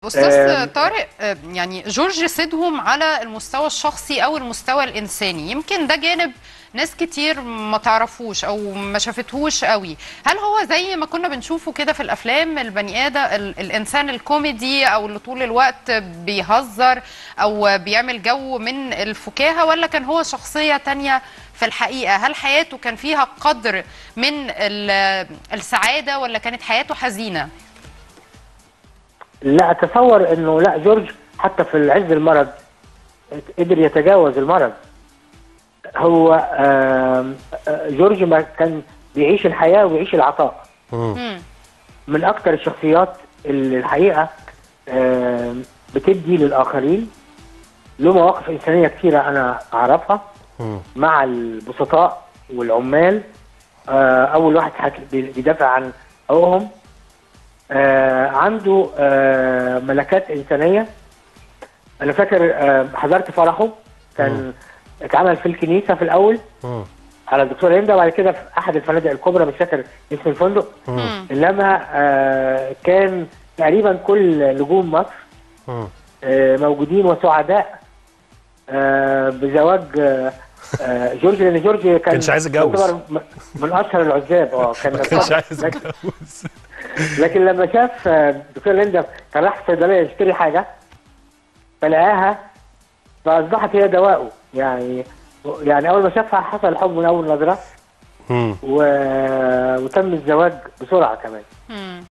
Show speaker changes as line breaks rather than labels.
استاذ
آم،
طارق آه، يعني جورج سيدهم على المستوى الشخصي او المستوى الانساني يمكن ده جانب ناس كتير ما تعرفوش او ما شافتهوش قوي هل هو زي ما كنا بنشوفه كده في الافلام البني ادم ال- الانسان الكوميدي او اللي طول الوقت بيهزر او بيعمل جو من الفكاهه ولا كان هو شخصيه تانية في الحقيقه هل حياته كان فيها قدر من ال- السعاده ولا كانت حياته حزينه
لا اتصور انه لا جورج حتى في عز المرض قدر يتجاوز المرض هو آم، آه، جورج ما كان بيعيش الحياه ويعيش العطاء
مم.
من اكثر الشخصيات اللي الحقيقه آم، بتدي للاخرين له مواقف انسانيه كثيره انا اعرفها مع البسطاء والعمال آه، اول واحد حك- بي- بيدافع عن حقوقهم آه، عنده آه، ملكات انسانيه انا فاكر آه، حضرت فرحه كان اتعمل في الكنيسه في الاول على الدكتور هند وبعد كده في احد الفنادق الكبرى مش فاكر اسم الفندق انما آه، كان تقريبا كل نجوم مصر آه، موجودين وسعداء آه، بزواج آه، آه، جورج لان جورج كان
كانش عايز يتجوز.
يعتبر م- من اشهر العزاب اه كان
ما كانش عايز
لكن,
يتجوز
لكن لما شاف آه، دكتور ليندا كان راح الصيدليه يشتري حاجه فلقاها فاصبحت هي دواءه يعني يعني اول ما شافها حصل الحب من اول نظره
مم.
و... وتم الزواج بسرعه كمان